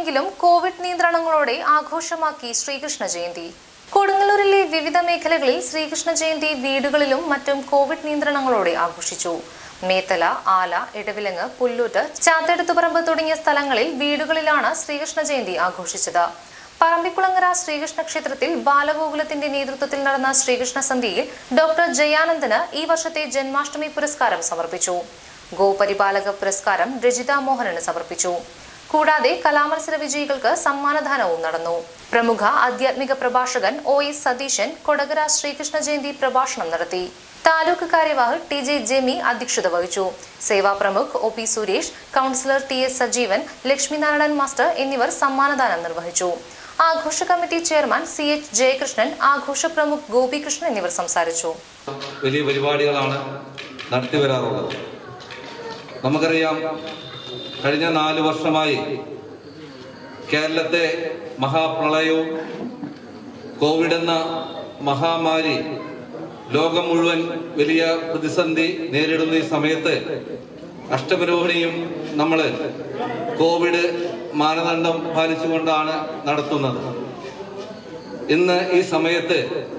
മഴയെങ്കിലും Covid നിയന്ത്രണങ്ങളോടെ ആഘോഷമാക്കി ശ്രീകൃഷ്ണ ജയന്തി കൊടുങ്ങല്ലൂരിലെ വിവിധ മേഖലകളിൽ ശ്രീകൃഷ്ണ ജയന്തി വീടുകളിലും മറ്റും കോവിഡ് നിയന്ത്രണങ്ങളോടെ ആഘോഷിച്ചു മേത്തല ആല ഇടവിലങ്ങ് പുല്ലൂറ്റ് ചാത്തെടുത്തുപറമ്പ് തുടങ്ങിയ സ്ഥലങ്ങളിൽ വീടുകളിലാണ് ശ്രീകൃഷ്ണ ജയന്തി ആഘോഷിച്ചത് പറമ്പിക്കുളങ്ങര ശ്രീകൃഷ്ണ ക്ഷേത്രത്തിൽ ബാലഗോകുലത്തിന്റെ നേതൃത്വത്തിൽ നടന്ന ശ്രീകൃഷ്ണ സന്ധ്യയിൽ ഡോക്ടർ ജയാനന്ദന് ഈ വർഷത്തെ ജന്മാഷ്ടമി പുരസ്കാരം സമർപ്പിച്ചു ഗോപരിപാലക പുരസ്കാരം രജിത മോഹനന് സമർപ്പിച്ചു കൂടാതെ കലാമത്സര വിജയികൾക്ക് സമ്മാനദാനവും നടന്നു പ്രമുഖ ആധ്യാത്മിക പ്രഭാഷകൻ ഒ എസ് സതീശൻ കൊടകര ശ്രീകൃഷ്ണ ജയന്തി പ്രഭാഷണം നടത്തി താലൂക്ക് കാര്യവാഹ് ടി ജെ ജെമി അധ്യക്ഷത വഹിച്ചു സേവാ പ്രമുഖ് O P Suresh councillor T S Sajeevan Lakshminarayanan master എന്നിവർ സമ്മാനദാനം നിർവഹിച്ചു ആഘോഷ committee chairman C H Jayakrishnan ആഘോഷ പ്രമുഖ് ഗോപികൃഷ്ണൻ എന്നിവർ സംസാരിച്ചു വലിയ പരിപാടികളാണ് നടത്തി വരാറുള്ളത് നമുക്കറിയാം കഴിഞ്ഞ നാല് വർഷമായി കേരളത്തെ മഹാപ്രളയവും കോവിഡ് എന്ന മഹാമാരി ലോകം മുഴുവൻ വലിയ പ്രതിസന്ധി നേരിടുന്ന ഈ സമയത്ത് അഷ്ടപരോഹിണിയും നമ്മൾ കോവിഡ് മാനദണ്ഡം പാലിച്ചുകൊണ്ടാണ് നടത്തുന്നത് ഇന്ന് ഈ സമയത്ത്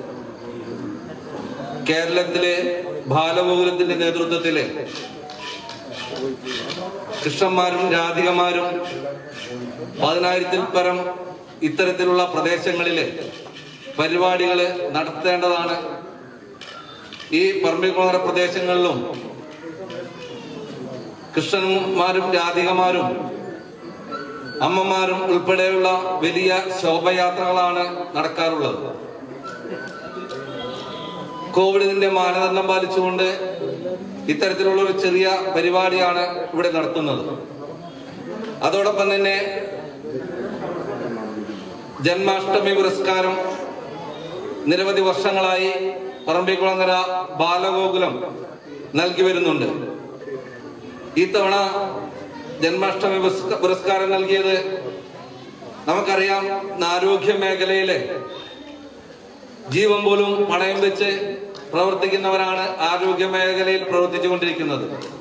കേരളത്തിലെ ബാലഗോകുലത്തിന്റെ നേതൃത്വത്തില് കൃഷ്ണന്മാരും രാധികമാരും പതിനായിരത്തിൽ പരം ഇത്തരത്തിലുള്ള പ്രദേശങ്ങളില് പരിപാടികൾ നടത്തേണ്ടതാണ് ഈ പറമ്പിക്കുളങ്ങര പ്രദേശങ്ങളിലും കൃഷ്ണന്മാരും രാധികമാരും അമ്മമാരും ഉൾപ്പെടെയുള്ള വലിയ ശോഭയാത്രകളാണ് നടക്കാറുള്ളത് കോവിഡിന്റെ മാനദണ്ഡം പാലിച്ചുകൊണ്ട് ഇത്തരത്തിലുള്ള ഒരു ചെറിയ പരിപാടിയാണ് ഇവിടെ നടത്തുന്നത് അതോടൊപ്പം തന്നെ ജന്മാഷ്ടമി പുരസ്കാരം നിരവധി വർഷങ്ങളായി പറമ്പിക്കുളങ്ങര ബാലഗോകുലം നൽകി വരുന്നുണ്ട് ഇത്തവണ ജന്മാഷ്ടമി പുരസ്ക- പുരസ്കാരം നൽകിയത് നമുക്കറിയാം ആരോഗ്യ മേഖലയിലെ ജീവൻ പോലും പണയം വെച്ച് പ്രവർത്തിക്കുന്നവരാണ് ആരോഗ്യ മേഖലയിൽ പ്രവർത്തിച്ചു കൊണ്ടിരിക്കുന്നത്